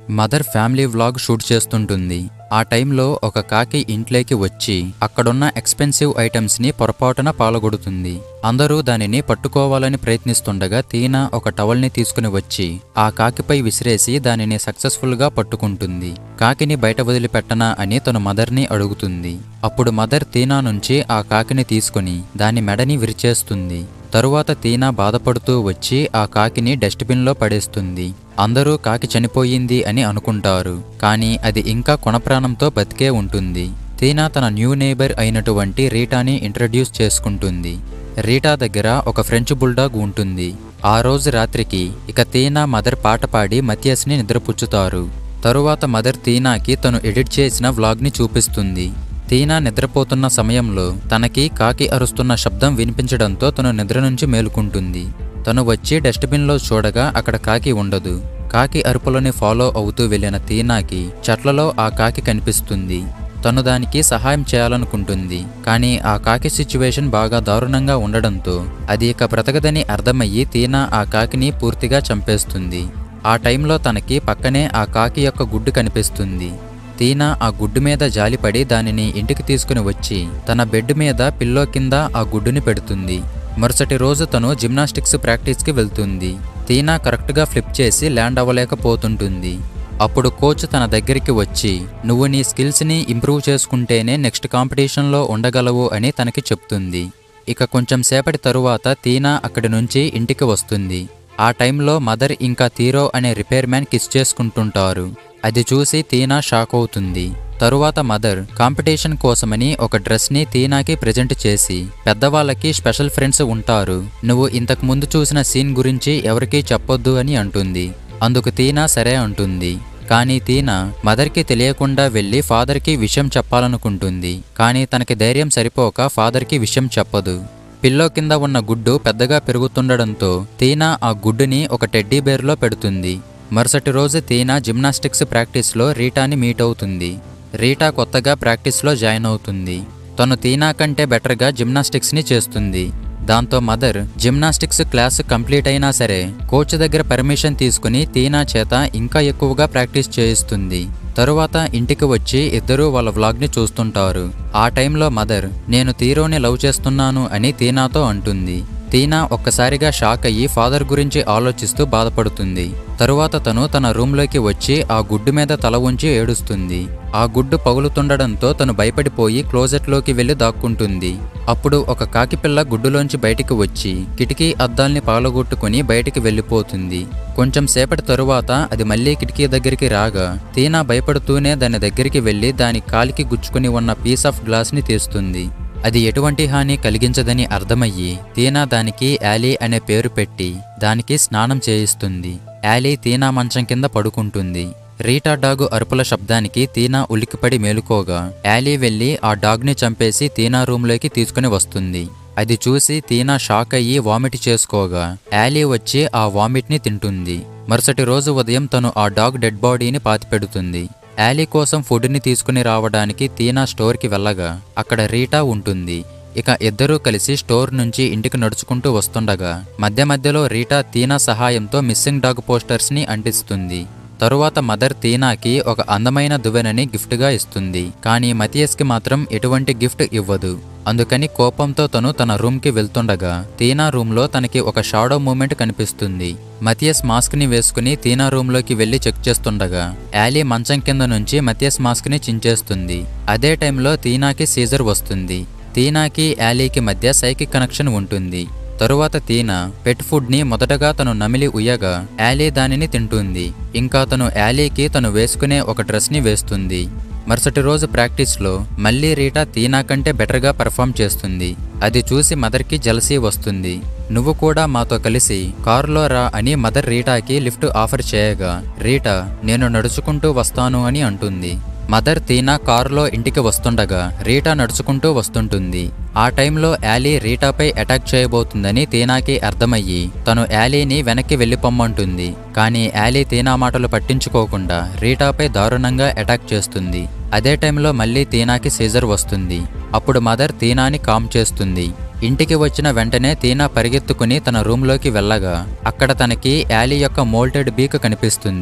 mother family vlog shoot చేస్తుంటుంది ఆ టైంలో ఒక కాకి ఇంట్లోకి వచ్చి అక్కడున్న ఎక్స్పెన్సివ్ ఐటమ్స్ ని పొరపాటున పాలగొడుతుంది అందరూ దానిని పట్టుకోవాలని ప్రయత్నిస్తుండగా తీనా ఒక టవల్ ని తీసుకుని వచ్చి ఆ కాకిపై విసిరేసి దానిని సక్సెస్ఫుల్ గా పట్టుకుంటుంది కాకిని బయట వదిలిపెట్టనా అని తన మదర్ ని అడుగుతుంది అప్పుడు మదర్ తీనా నుంచి ఆ కాకిని తీసుకుని దాని మెడని విరిచేస్తుంది తరువాత తీనా బాధపడుతూ వచ్చి ఆ కాకిని డస్ట్బిన్లో పడేస్తుంది అందరూ కాకి చనిపోయింది అని అనుకుంటారు కానీ అది ఇంకా కొనప్రాణంతో బతికే ఉంటుంది తీనా తన న్యూ నేబర్ అయినటువంటి రీటాని ఇంట్రడ్యూస్ చేసుకుంటుంది రీటా దగ్గర ఒక ఫ్రెంచ్ బుల్డాగ్ ఉంటుంది ఆ రోజు రాత్రికి ఇక తీనా మదర్ పాట పాడి మతియస్ని నిద్రపుచ్చుతారు తరువాత మదర్ తీనాకి తను ఎడిట్ చేసిన వ్లాగ్ని చూపిస్తుంది తీనా నిద్రపోతున్న సమయంలో తనకి కాకి అరుస్తున్న శబ్దం వినిపించడంతో తను నిద్ర నుంచి మేలుకుంటుంది తను వచ్చి డస్ట్బిన్లో చూడగా అక్కడ కాకి ఉండదు కాకి అరుపులని ఫాలో అవుతూ వెళ్ళిన తీనాకి చెట్లలో ఆ కాకి కనిపిస్తుంది తను దానికి సహాయం చేయాలనుకుంటుంది కానీ ఆ కాకి సిచ్యువేషన్ బాగా దారుణంగా ఉండడంతో అది ఇక బ్రతకదని అర్థమయ్యి తీనా ఆ కాకిని పూర్తిగా చంపేస్తుంది ఆ టైంలో తనకి పక్కనే ఆ కాకి యొక్క గుడ్డు కనిపిస్తుంది తీనా ఆ గుడ్డు మీద జాలిపడి దానిని ఇంటికి తీసుకుని వచ్చి తన బెడ్ మీద పిల్లో కింద ఆ గుడ్డుని పెడుతుంది మరుసటి రోజు తను జిమ్నాస్టిక్స్ ప్రాక్టీస్కి వెళ్తుంది తీనా కరెక్ట్గా ఫ్లిప్ చేసి ల్యాండ్ అవ్వలేకపోతుంటుంది అప్పుడు కోచ్ తన దగ్గరికి వచ్చి నువ్వు నీ స్కిల్స్ని ఇంప్రూవ్ చేసుకుంటేనే నెక్స్ట్ కాంపిటీషన్లో ఉండగలవు అని తనకి చెప్తుంది ఇక కొంచెం సేపటి తరువాత తీనా అక్కడి నుంచి ఇంటికి వస్తుంది ఆ టైంలో మదర్ ఇంకా తీరో అనే రిపేర్ మ్యాన్ కిస్ చేసుకుంటుంటారు అది చూసి తీనా షాక్ అవుతుంది తరువాత మదర్ కాంపిటీషన్ కోసమని ఒక డ్రెస్ని తీనాకి ప్రజెంట్ చేసి పెద్దవాళ్ళకి స్పెషల్ ఫ్రెండ్స్ ఉంటారు నువ్వు ఇంతకు ముందు చూసిన సీన్ గురించి ఎవరికీ చెప్పొద్దు అని అంటుంది అందుకు తీనా సరే అంటుంది కానీ తీనా మదర్కి తెలియకుండా వెళ్ళి ఫాదర్కి విషయం చెప్పాలనుకుంటుంది కానీ తనకి ధైర్యం సరిపోక ఫాదర్కి విషయం చెప్పదు పిల్లో కింద ఉన్న గుడ్డు పెద్దగా పెరుగుతుండడంతో తీనా ఆ గుడ్డుని ఒక టెడ్డీ బేర్లో పెడుతుంది మరుసటి రోజు తీనా జిమ్నాస్టిక్స్ ప్రాక్టీస్లో రీటాని మీట్ అవుతుంది రీటా కొత్తగా ప్రాక్టీస్లో జాయిన్ అవుతుంది తను తీనా కంటే బెటర్గా జిమ్నాస్టిక్స్ని చేస్తుంది దాంతో మదర్ జిమ్నాస్టిక్స్ క్లాస్ కంప్లీట్ అయినా సరే కోచ్ దగ్గర పర్మిషన్ తీసుకుని తీనా చేత ఇంకా ఎక్కువగా ప్రాక్టీస్ చేయిస్తుంది తరువాత ఇంటికి వచ్చి ఇద్దరూ వాళ్ళ వ్లాగ్ని చూస్తుంటారు ఆ టైంలో మదర్ నేను తీరోని లవ్ చేస్తున్నాను అని తీనాతో అంటుంది తీనా ఒక్కసారిగా షాక్ అయ్యి ఫాదర్ గురించి ఆలోచిస్తూ బాధపడుతుంది తరువాత తను తన రూమ్లోకి వచ్చి ఆ గుడ్డు మీద తల ఉంచి ఏడుస్తుంది ఆ గుడ్డు పగులుతుండడంతో తను భయపడిపోయి క్లోజెట్లోకి వెళ్లి దాక్కుంటుంది అప్పుడు ఒక కాకిపిల్ల గుడ్డులోంచి బయటికి వచ్చి కిటికీ అద్దాల్ని పగలగొట్టుకుని బయటికి వెళ్ళిపోతుంది కొంచెం సేపటి తరువాత అది మళ్ళీ కిటికీ దగ్గరికి రాగా తీనా భయపడుతూనే దాని దగ్గరికి వెళ్లి దాని కాలికి గుచ్చుకుని ఉన్న పీస్ ఆఫ్ గ్లాస్ని తీస్తుంది అది ఎటువంటి హాని కలిగించదని అర్థమయ్యి తీనా దానికి యాలీ అనే పేరు పెట్టి దానికి స్నానం చేయిస్తుంది యాలీ తీనా మంచం కింద పడుకుంటుంది రీటా డాగు అరుపుల శబ్దానికి తీనా ఉలిక్కిపడి మేలుకోగా యాలీ వెళ్ళి ఆ డాగ్ని చంపేసి తీనా రూమ్లోకి తీసుకుని వస్తుంది అది చూసి తీనా షాక్ అయ్యి వామిట్ చేసుకోగా యాలీ వచ్చి ఆ వామిట్ని తింటుంది మరుసటి రోజు ఉదయం తను ఆ డాగ్ డెడ్ బాడీని పాతిపెడుతుంది యాలీ కోసం ఫుడ్ని తీసుకుని రావడానికి తీనా స్టోర్కి వెళ్ళగా అక్కడ రీటా ఉంటుంది ఇక ఇద్దరూ కలిసి స్టోర్ నుంచి ఇంటికి నడుచుకుంటూ వస్తుండగా మధ్య మధ్యలో రీటా తీనా సహాయంతో మిస్సింగ్ డాగ్ పోస్టర్స్ని అంటిస్తుంది తరువాత మదర్ తీనాకి ఒక అందమైన దువ్వెనని గిఫ్ట్గా ఇస్తుంది కానీ మతియస్కి మాత్రం ఎటువంటి గిఫ్ట్ ఇవ్వదు అందుకని కోపంతో తను తన రూమ్కి వెళ్తుండగా తీనా రూమ్లో తనకి ఒక షాడో మూమెంట్ కనిపిస్తుంది మతియస్ మాస్క్ని వేసుకుని తీనా రూమ్లోకి వెళ్లి చెక్ చేస్తుండగా యాలీ మంచం కింద నుంచి మతియస్ మాస్క్ని చించేస్తుంది అదే టైంలో తీనాకి సీజర్ వస్తుంది తీనాకి యాలీకి మధ్య సైకిక్ కనెక్షన్ ఉంటుంది తరువాత తీనా పెట్ ఫుడ్ని మొదటగా తను నమిలి ఉయ్యగా యాలీ దానిని తింటుంది ఇంకా తను యాలీకి తను వేసుకునే ఒక డ్రెస్ని వేస్తుంది మరుసటి రోజు ప్రాక్టీస్లో మళ్ళీ రీటా తీనా కంటే బెటర్గా పర్ఫామ్ చేస్తుంది అది చూసి మదర్కి జలసీ వస్తుంది నువ్వు కూడా మాతో కలిసి కారులో రా అని మదర్ రీటాకి లిఫ్ట్ ఆఫర్ చేయగా రీటా నేను నడుచుకుంటూ వస్తాను అని అంటుంది మదర్ తీనా కారులో ఇంటికి వస్తుండగా రీటా నడుచుకుంటూ వస్తుంటుంది ఆ టైంలో యాలీ రీటాపై అటాక్ చేయబోతుందని తీనాకి అర్థమయ్యి తను యాలీని వెనక్కి వెళ్ళిపోమ్మంటుంది కానీ యాలీ తీనా మాటలు పట్టించుకోకుండా రీటాపై దారుణంగా అటాక్ చేస్తుంది అదే టైంలో మళ్ళీ తీనాకి సీజర్ వస్తుంది అప్పుడు మదర్ తీనాని కామ్ చేస్తుంది ఇంటికి వచ్చిన వెంటనే తీనా పరిగెత్తుకుని తన రూమ్లోకి వెళ్ళగా అక్కడ తనకి యాలీ యొక్క మోల్టెడ్ బీక్ కనిపిస్తుంది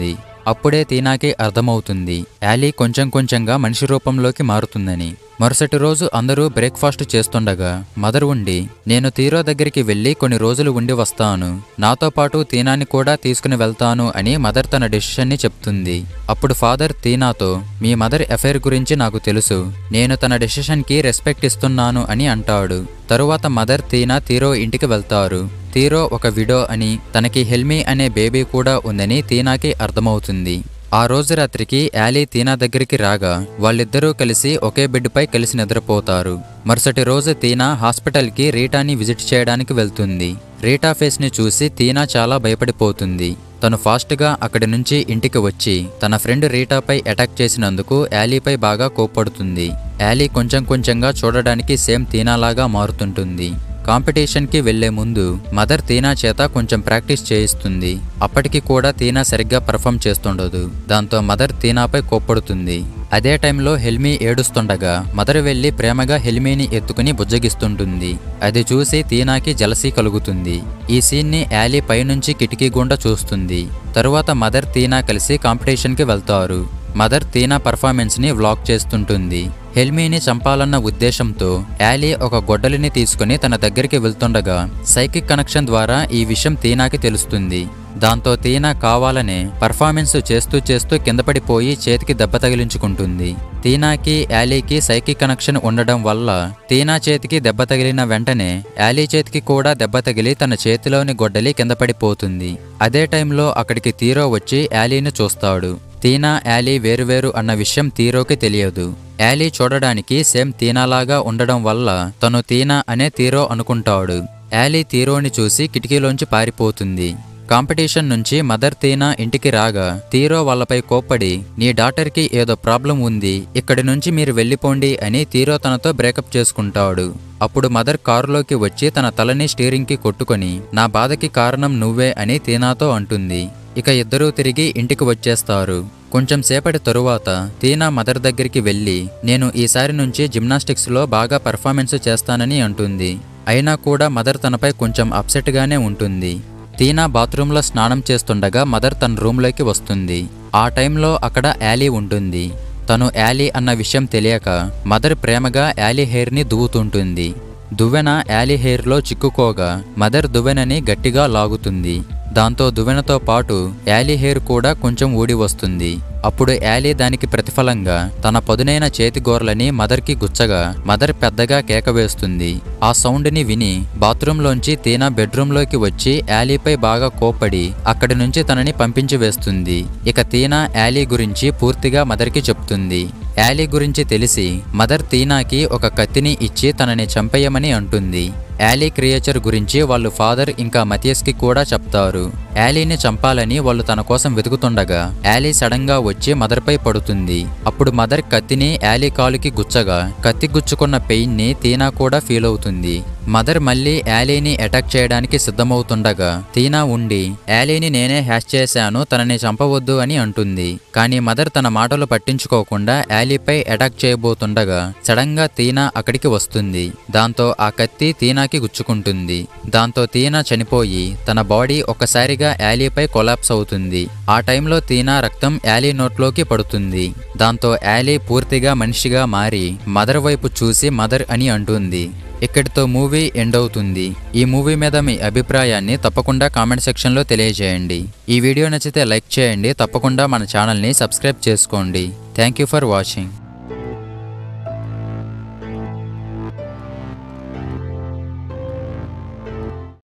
అప్పుడే తీనాకి అర్థమవుతుంది యాలీ కొంచెం కొంచెంగా మనిషి రూపంలోకి మారుతుందని మరుసటి రోజు అందరూ బ్రేక్ఫాస్ట్ చేస్తుండగా మదర్ ఉండి నేను తీరో దగ్గరికి వెళ్ళి కొన్ని రోజులు ఉండి వస్తాను నాతో పాటు తీనాని కూడా తీసుకుని వెళ్తాను అని మదర్ తన డెసిషన్ని చెప్తుంది అప్పుడు ఫాదర్ తీనాతో మీ మదర్ అఫైర్ గురించి నాకు తెలుసు నేను తన డెసిషన్కి రెస్పెక్ట్ ఇస్తున్నాను అని అంటాడు తరువాత మదర్ తీనా తీరో ఇంటికి వెళ్తారు తీరో ఒక విడో అని తనకి హెల్మీ అనే బేబీ కూడా ఉందని తీనాకి అర్థమవుతుంది ఆ రోజు రాత్రికి యాలీ తీనా దగ్గరికి రాగా వాళ్ళిద్దరూ కలిసి ఒకే బెడ్పై కలిసి నిద్రపోతారు మరుసటి రోజు తీనా హాస్పిటల్కి రీటాని విజిట్ చేయడానికి వెళ్తుంది రీటా ఫేస్ని చూసి తీనా చాలా భయపడిపోతుంది తను ఫాస్ట్గా అక్కడి నుంచి ఇంటికి వచ్చి తన ఫ్రెండ్ రీటాపై అటాక్ చేసినందుకు యాలీపై బాగా కోప్పడుతుంది యాలీ కొంచెం కొంచెంగా చూడడానికి సేమ్ తీనాలాగా మారుతుంటుంది కాంపిటీషన్కి వెళ్లే ముందు మదర్ తీనా చేత కొంచెం ప్రాక్టీస్ చేయిస్తుంది అప్పటికి కూడా తీనా సరిగ్గా పర్ఫామ్ చేస్తుండదు దాంతో మదర్ తీనాపై కోప్పడుతుంది అదే టైంలో హెల్మీ ఏడుస్తుండగా మదర్ వెళ్లి ప్రేమగా హెల్మీని ఎత్తుకుని బుజ్జగిస్తుంటుంది అది చూసి తీనాకి జలసీ కలుగుతుంది ఈ సీన్ని యాలీ పైనుంచి కిటికీ గుండా చూస్తుంది తరువాత మదర్ తీనా కలిసి కాంపిటీషన్కి వెళ్తారు మదర్ తీనా పర్ఫార్మెన్స్ని వ్లాగ్ చేస్తుంటుంది హెల్మీని చంపాలన్న ఉద్దేశంతో యాలీ ఒక గొడ్డలిని తీసుకుని తన దగ్గరికి వెళ్తుండగా సైకిక్ కనెక్షన్ ద్వారా ఈ విషయం తీనాకి తెలుస్తుంది దాంతో తీనా కావాలనే పర్ఫార్మెన్స్ చేస్తూ చేస్తూ కింద పడిపోయి చేతికి దెబ్బ తగిలించుకుంటుంది తీనాకి యాలీకి సైకిక్ కనెక్షన్ ఉండడం వల్ల తీనా చేతికి దెబ్బ తగిలిన వెంటనే యాలీ చేతికి కూడా దెబ్బ తగిలి తన చేతిలోని గొడ్డలి కింద పడిపోతుంది అదే టైంలో అక్కడికి తీరో వచ్చి యాలీని చూస్తాడు తీనా యాలీ వేరువేరు అన్న విషయం తీరోకి తెలియదు యాలీ చూడడానికి సేమ్ తీనాలాగా ఉండడం వల్ల తను తీనా అనే తీరో అనుకుంటాడు యాలీ తీరోని చూసి కిటికీలోంచి పారిపోతుంది కాంపిటీషన్ నుంచి మదర్ తీనా ఇంటికి రాగా తీరో వాళ్ళపై కోప్పడి నీ డాటర్కి ఏదో ప్రాబ్లం ఉంది ఇక్కడి నుంచి మీరు వెళ్ళిపోండి అని తీరో తనతో బ్రేకప్ చేసుకుంటాడు అప్పుడు మదర్ కారులోకి వచ్చి తన తలని స్టీరింగ్కి కొట్టుకొని నా బాధకి కారణం నువ్వే అని తీనాతో అంటుంది ఇక ఇద్దరూ తిరిగి ఇంటికి వచ్చేస్తారు కొంచెం సేపటి తరువాత తీనా మదర్ దగ్గరికి వెళ్ళి నేను ఈసారి నుంచి జిమ్నాస్టిక్స్లో బాగా పర్ఫార్మెన్స్ చేస్తానని అంటుంది అయినా కూడా మదర్ తనపై కొంచెం అప్సెట్గానే ఉంటుంది తీనా బాత్రూంలో స్నానం చేస్తుండగా మదర్ తన రూమ్లోకి వస్తుంది ఆ టైంలో అక్కడ యాలీ ఉంటుంది తను యాలీ అన్న విషయం తెలియక మదర్ ప్రేమగా యాలీ హెయిర్ని దువ్వుతుంటుంది దువ్వెన యాలీ హెయిర్లో చిక్కుకోగా మదర్ దువ్వెనని గట్టిగా లాగుతుంది దాంతో దువ్వెనతో పాటు యాలీ హెయిర్ కూడా కొంచెం ఊడి వస్తుంది అప్పుడు యాలీ దానికి ప్రతిఫలంగా తన పదునైన చేతి గోర్లని మదర్కి గుచ్చగా మదర్ పెద్దగా కేక వేస్తుంది ఆ సౌండ్ని విని బాత్రూంలోంచి తీనా బెడ్రూంలోకి వచ్చి యాలీపై బాగా కోప్పడి అక్కడి నుంచి తనని పంపించి వేస్తుంది ఇక తీనా యాలీ గురించి పూర్తిగా మదర్కి చెప్తుంది యాలీ గురించి తెలిసి మదర్ తీనాకి ఒక కత్తిని ఇచ్చి తనని చంపేయమని అంటుంది యాలీ క్రియేచర్ గురించి వాళ్ళు ఫాదర్ ఇంకా మతియస్కి కూడా చెప్తారు యాలీని చంపాలని వాళ్ళు తన కోసం వెతుకుతుండగా యాలీ సడన్ గా వచ్చి మదర్పై పడుతుంది అప్పుడు మదర్ కత్తిని యాలీ కాలుకి గుచ్చగా కత్తి గుచ్చుకున్న పెయిన్ ని తీనా కూడా ఫీల్ అవుతుంది మదర్ మళ్ళీ యాలీని అటాక్ చేయడానికి సిద్ధమవుతుండగా తీనా ఉండి యాలీని నేనే హ్యాష్ చేశాను తనని చంపవద్దు అని అంటుంది కానీ మదర్ తన మాటలు పట్టించుకోకుండా యాలీపై అటాక్ చేయబోతుండగా సడన్ గా తీనా అక్కడికి వస్తుంది దాంతో ఆ కత్తి తీనాకి గుచ్చుకుంటుంది దాంతో తీనా చనిపోయి తన బాడీ ఒక్కసారిగా యాలీపై కొలాప్స్ అవుతుంది ఆ టైంలో తీనా రక్తం యాలీ నోట్లోకి పడుతుంది దాంతో యాలీ పూర్తిగా మనిషిగా మారి మదర్ వైపు చూసి మదర్ అని అంటుంది ఇక్కడితో మూవీ ఎండ్ అవుతుంది ఈ మూవీ మీద మీ అభిప్రాయాన్ని తప్పకుండా కామెంట్ సెక్షన్లో తెలియజేయండి ఈ వీడియో నచ్చితే లైక్ చేయండి తప్పకుండా మన ఛానల్ని సబ్స్క్రైబ్ చేసుకోండి థ్యాంక్ యూ ఫర్ వాచింగ్